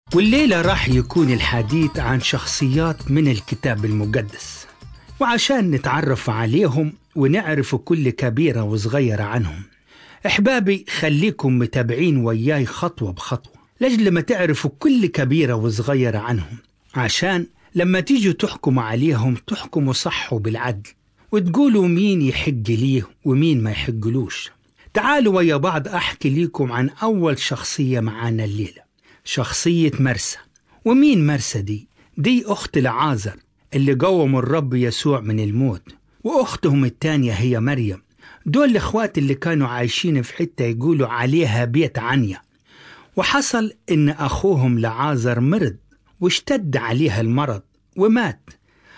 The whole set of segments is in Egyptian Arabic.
والليلة راح يكون الحديث عن شخصيات من الكتاب المقدس وعشان نتعرف عليهم ونعرف كل كبيرة وصغيرة عنهم أحبابي خليكم متابعين وياي خطوة بخطوة لأجل ما تعرفوا كل كبيرة وصغيرة عنهم عشان لما تيجوا تحكموا عليهم تحكموا صح وبالعدل وتقولوا مين يحق ليه ومين ما يحقلوش تعالوا ويا بعض أحكي لكم عن أول شخصية معانا الليلة شخصية مرسى ومين مرسى دي؟ دي أخت العازر اللي قوموا الرب يسوع من الموت وأختهم التانية هي مريم دول الإخوات اللي كانوا عايشين في حتة يقولوا عليها بيت عنيا وحصل إن أخوهم لعازر مرض واشتد عليها المرض ومات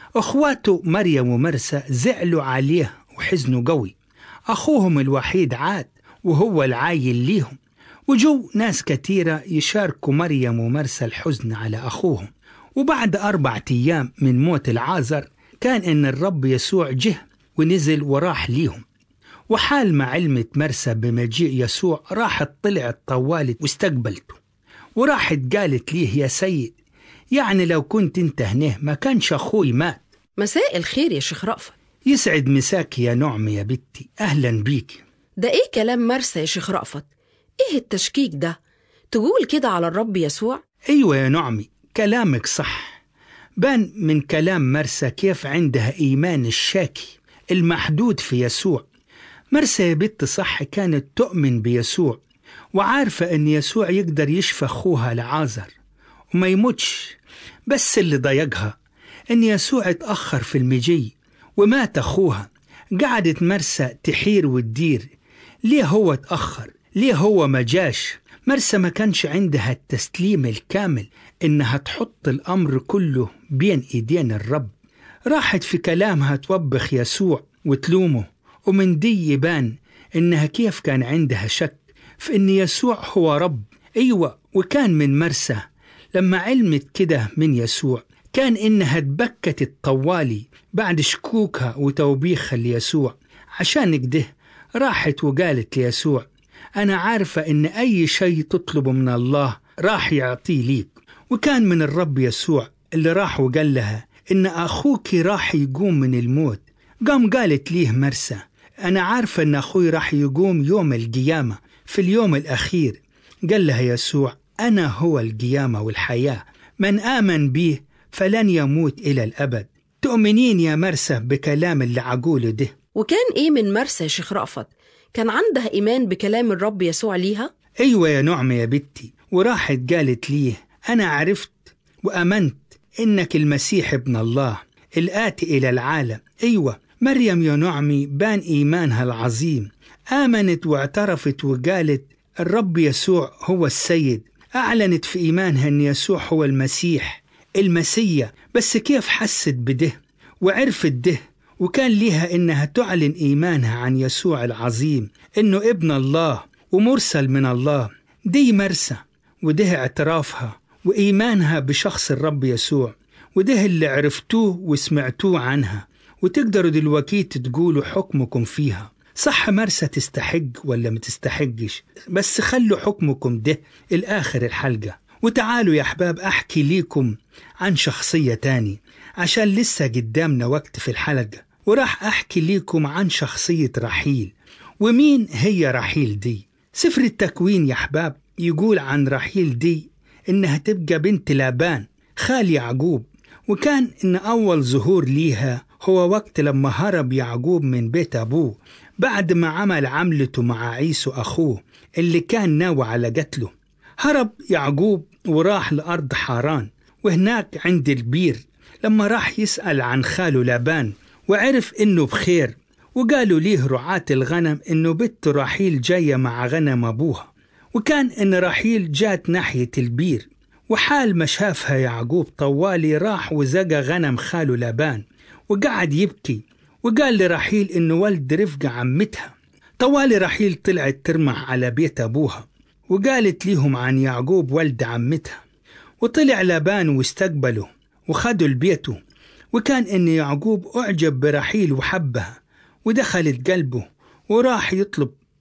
أخواته مريم ومرسى زعلوا عليه وحزنوا قوي أخوهم الوحيد عاد وهو العايل ليهم وجو ناس كتيرة يشاركوا مريم ومرسى الحزن على أخوهم وبعد أربعة أيام من موت العازر كان إن الرب يسوع جه ونزل وراح ليهم وحال ما علمت مرسى بمجيء يسوع راحت طلعت طوالت واستقبلته وراحت قالت ليه يا سيد يعني لو كنت انت هنا ما كانش أخوي مات مساء الخير يا شيخ رأفت يسعد مساك يا نعم يا بنتي أهلا بيك ده ايه كلام مرسى يا شيخ رأفت ايه التشكيك ده تقول كده على الرب يسوع أيوة يا نعمي كلامك صح بان من كلام مرسى كيف عندها إيمان الشاكي المحدود في يسوع مرسى يا بنت صح كانت تؤمن بيسوع وعارفة أن يسوع يقدر يشفى أخوها لعازر وما يموتش بس اللي ضايقها أن يسوع اتأخر في المجي ومات أخوها قعدت مرسى تحير وتدير ليه هو اتأخر ليه هو ما جاش مرسى ما كانش عندها التسليم الكامل إنها تحط الأمر كله بين إيدين الرب راحت في كلامها توبخ يسوع وتلومه ومن دي يبان إنها كيف كان عندها شك في إن يسوع هو رب أيوة وكان من مرسى لما علمت كده من يسوع كان إنها تبكت الطوالي بعد شكوكها وتوبيخها ليسوع عشان كده راحت وقالت ليسوع أنا عارفة إن أي شيء تطلبه من الله راح يعطيه ليك وكان من الرب يسوع اللي راح وقال لها إن أخوك راح يقوم من الموت قام قالت ليه مرسى أنا عارفة إن أخوي راح يقوم يوم القيامة في اليوم الأخير قال لها يسوع أنا هو القيامة والحياة من آمن بيه فلن يموت إلى الأبد تؤمنين يا مرسى بكلام اللي عقوله ده وكان ايه من مرسى يا شيخ رأفت كان عندها إيمان بكلام الرب يسوع ليها أيوة يا نعمة يا بنتي وراحت قالت ليه أنا عرفت وأمنت إنك المسيح ابن الله الآتي إلى العالم أيوة مريم يا نعمي بان إيمانها العظيم آمنت واعترفت وقالت الرب يسوع هو السيد أعلنت في إيمانها أن يسوع هو المسيح المسيا بس كيف حست بده وعرفت ده وكان ليها إنها تعلن إيمانها عن يسوع العظيم إنه ابن الله ومرسل من الله دي مرسى وده اعترافها وإيمانها بشخص الرب يسوع وده اللي عرفتوه وسمعتوه عنها وتقدروا دلوقتي تقولوا حكمكم فيها صح مرسى تستحق ولا ما تستحقش بس خلوا حكمكم ده الآخر الحلقة وتعالوا يا أحباب أحكي ليكم عن شخصية تاني عشان لسه قدامنا وقت في الحلقة وراح أحكي ليكم عن شخصية رحيل ومين هي رحيل دي سفر التكوين يا أحباب يقول عن رحيل دي إنها تبقى بنت لابان خال يعقوب وكان إن أول ظهور ليها هو وقت لما هرب يعقوب من بيت أبوه بعد ما عمل عملته مع عيسو أخوه اللي كان ناوي على قتله هرب يعقوب وراح لأرض حاران وهناك عند البير لما راح يسأل عن خاله لابان وعرف إنه بخير وقالوا ليه رعاة الغنم إنه بنت رحيل جاية مع غنم أبوها وكان إن رحيل جات ناحية البير وحال ما شافها يعقوب طوالي راح وزقى غنم خاله لابان وقعد يبكي وقال لرحيل إنه ولد رفقة عمتها طوالي رحيل طلعت ترمح على بيت أبوها وقالت ليهم عن يعقوب ولد عمتها وطلع لابان واستقبله وخدوا لبيته وكان إن يعقوب أعجب برحيل وحبها ودخلت قلبه وراح يطلب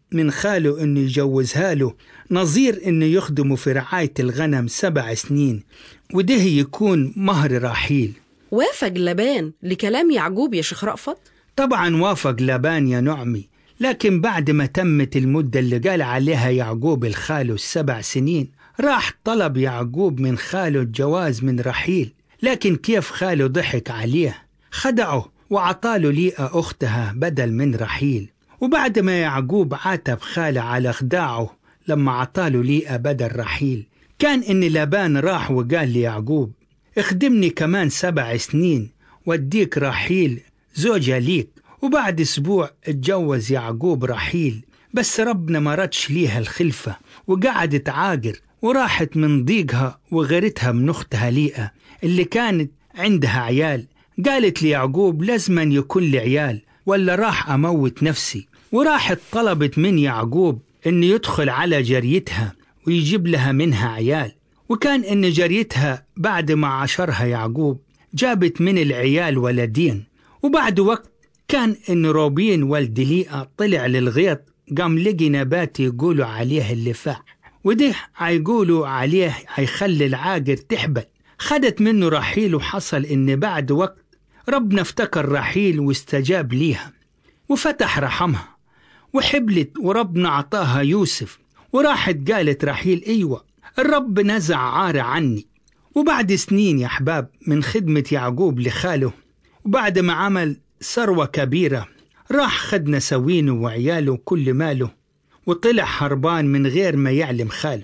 من خاله إنه يجوزها له نظير إنه يخدمه في رعاية الغنم سبع سنين وده يكون مهر راحيل وافق لبان لكلام يعقوب يا شيخ رأفت طبعا وافق لابان يا نعمي لكن بعد ما تمت المدة اللي قال عليها يعقوب الخاله السبع سنين راح طلب يعقوب من خاله الجواز من رحيل لكن كيف خاله ضحك عليه خدعه وعطاله ليئة أختها بدل من رحيل وبعد ما يعقوب عاتب خاله على خداعه لما عطاله ليئة بدل رحيل كان إن لابان راح وقال ليعقوب اخدمني كمان سبع سنين واديك رحيل زوجة ليك وبعد أسبوع اتجوز يعقوب رحيل بس ربنا ما ردش ليها الخلفة وقعدت عاقر وراحت من ضيقها وغيرتها من أختها ليئة اللي كانت عندها عيال قالت ليعقوب لازما يكون لي عيال ولا راح أموت نفسي وراحت طلبت من يعقوب إنه يدخل على جريتها ويجيب لها منها عيال وكان إن جريتها بعد ما عشرها يعقوب جابت من العيال ولدين وبعد وقت كان إن روبين والد ليئة طلع للغيط قام لقي نبات يقولوا عليه اللفاح وده هيقولوا عليه هيخلي العاقر تحبل خدت منه رحيل وحصل إن بعد وقت ربنا افتكر رحيل واستجاب ليها وفتح رحمها وحبلت وربنا عطاها يوسف وراحت قالت رحيل ايوه الرب نزع عار عني وبعد سنين يا احباب من خدمه يعقوب لخاله وبعد ما عمل ثروه كبيره راح خد نسوينه وعياله وكل ماله وطلع هربان من غير ما يعلم خاله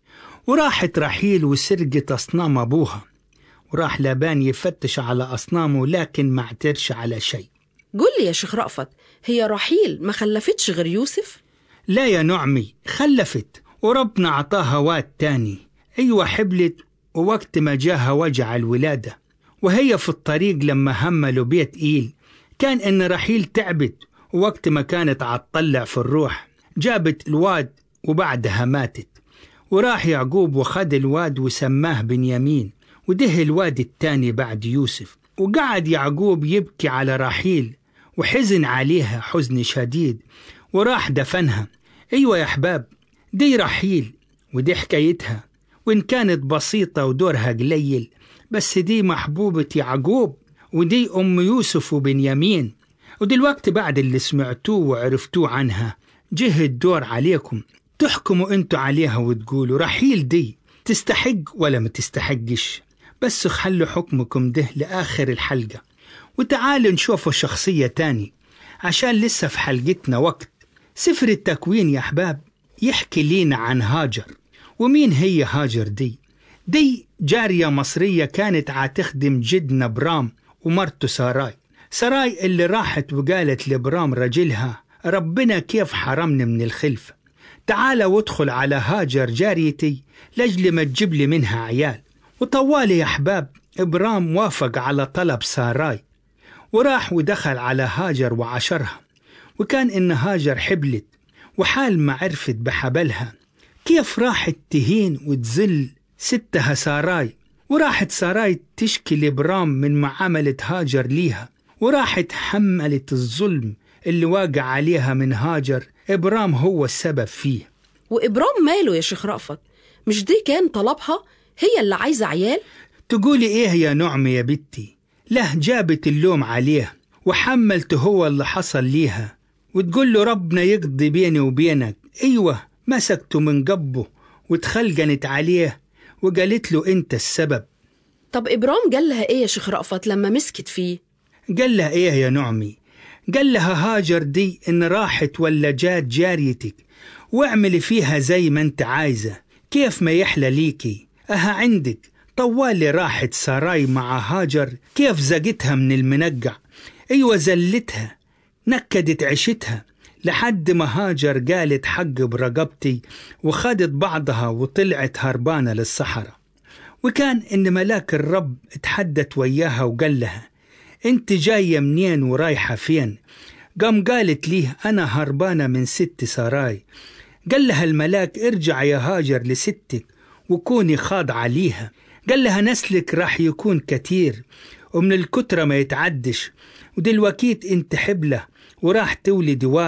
وراحت رحيل وسرقت اصنام ابوها وراح لابان يفتش على اصنامه لكن ما اعترش على شيء قول لي يا شيخ رأفت هي رحيل ما خلفتش غير يوسف لا يا نعمي خلفت وربنا عطاها واد تاني أيوة حبلت ووقت ما جاها وجع الولادة وهي في الطريق لما هملوا بيت إيل كان إن رحيل تعبت ووقت ما كانت عتطلع في الروح جابت الواد وبعدها ماتت وراح يعقوب وخد الواد وسماه بنيامين وده الواد التاني بعد يوسف وقعد يعقوب يبكي على رحيل وحزن عليها حزن شديد وراح دفنها أيوة يا أحباب دي رحيل ودي حكايتها وإن كانت بسيطة ودورها قليل بس دي محبوبة يعقوب ودي أم يوسف وبنيامين ودلوقتي بعد اللي سمعتوه وعرفتوه عنها جه الدور عليكم تحكموا انتوا عليها وتقولوا رحيل دي تستحق ولا ما تستحقش بس خلوا حكمكم ده لآخر الحلقة وتعالوا نشوفوا شخصية تاني عشان لسه في حلقتنا وقت سفر التكوين يا أحباب يحكي لينا عن هاجر ومين هي هاجر دي؟ دي جارية مصرية كانت عتخدم جدنا برام ومرته ساراي ساراي اللي راحت وقالت لبرام رجلها ربنا كيف حرمني من الخلفة تعال وادخل على هاجر جاريتي لجل ما تجيب لي منها عيال وطوالي يا أحباب إبرام وافق على طلب ساراي وراح ودخل على هاجر وعشرها وكان إن هاجر حبلت وحال ما عرفت بحبلها كيف راحت تهين وتزل ستها ساراي وراحت ساراي تشكي لإبرام من ما عملت هاجر ليها وراحت حملت الظلم اللي واقع عليها من هاجر إبرام هو السبب فيه وإبرام ماله يا شيخ رأفت مش دي كان طلبها هي اللي عايزة عيال تقولي إيه يا نعمة يا بنتي له جابت اللوم عليه وحملته هو اللي حصل ليها وتقول له ربنا يقضي بيني وبينك أيوة مسكته من قبه وتخلقنت عليه وقالت له أنت السبب طب إبرام قال لها إيه يا شيخ رأفت لما مسكت فيه قال لها إيه يا نعمي قال لها هاجر دي إن راحت ولا جات جاريتك واعملي فيها زي ما أنت عايزة كيف ما يحلى ليكي أها عندك طوالي راحت ساراي مع هاجر كيف زقتها من المنقع أيوة زلتها نكدت عيشتها لحد ما هاجر قالت حق برقبتي وخدت بعضها وطلعت هربانة للصحراء وكان إن ملاك الرب اتحدث وياها وقال لها انت جاية منين ورايحة فين قام قالت ليه أنا هربانة من ست ساراي قال لها الملاك ارجع يا هاجر لستك وكوني خاضعة ليها قال لها نسلك راح يكون كتير ومن الكترة ما يتعدش ودلوقيت انت حبلة وراح تولد واد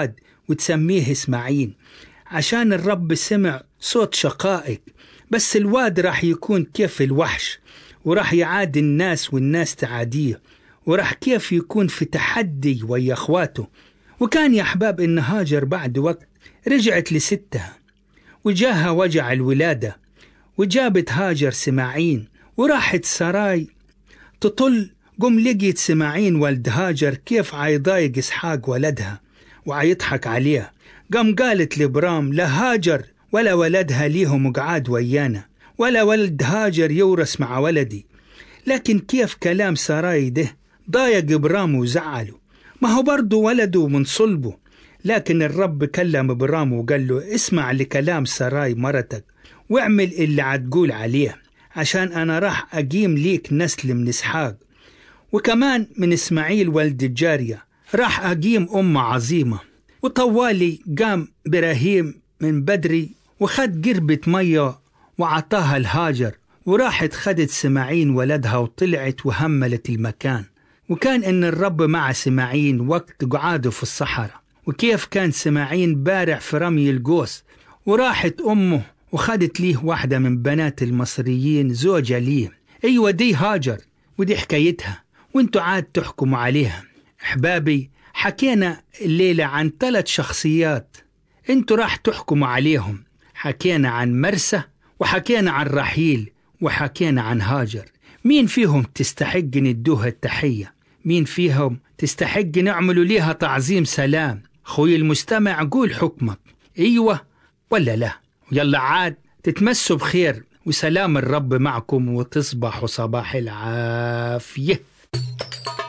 وتسميه إسماعيل عشان الرب سمع صوت شقائق بس الواد راح يكون كيف الوحش وراح يعادي الناس والناس تعاديه وراح كيف يكون في تحدي ويا اخواته وكان يا احباب ان هاجر بعد وقت رجعت لستها وجاها وجع الولاده وجابت هاجر سماعين وراحت سراي تطل قم لقيت سماعين ولد هاجر كيف عيضايق اسحاق ولدها وعيضحك عليها قام قالت لبرام لا هاجر ولا ولدها ليهم قعاد ويانا ولا ولد هاجر يورث مع ولدي لكن كيف كلام سراي ده ضايق برام وزعله ما هو برضه ولده من صلبه لكن الرب كلم برام وقال له اسمع لكلام سراي مرتك واعمل اللي عتقول عليه عشان أنا راح أقيم ليك نسل من إسحاق وكمان من إسماعيل ولد الجارية راح أقيم أمة عظيمة وطوالي قام براهيم من بدري وخد قربة مية وعطاها الهاجر وراحت خدت سماعين ولدها وطلعت وهملت المكان وكان إن الرب مع سماعين وقت قعاده في الصحراء وكيف كان سماعين بارع في رمي القوس وراحت أمه وخدت ليه واحدة من بنات المصريين زوجة ليه أيوة دي هاجر ودي حكايتها وانتوا عاد تحكموا عليها أحبابي حكينا الليلة عن ثلاث شخصيات انتوا راح تحكموا عليهم حكينا عن مرسى وحكينا عن رحيل وحكينا عن هاجر مين فيهم تستحق ندوها التحية مين فيهم تستحق نعملوا ليها تعظيم سلام خوي المستمع قول حكمك ايوه ولا لا يلا عاد تتمسوا بخير وسلام الرب معكم وتصبحوا صباح العافيه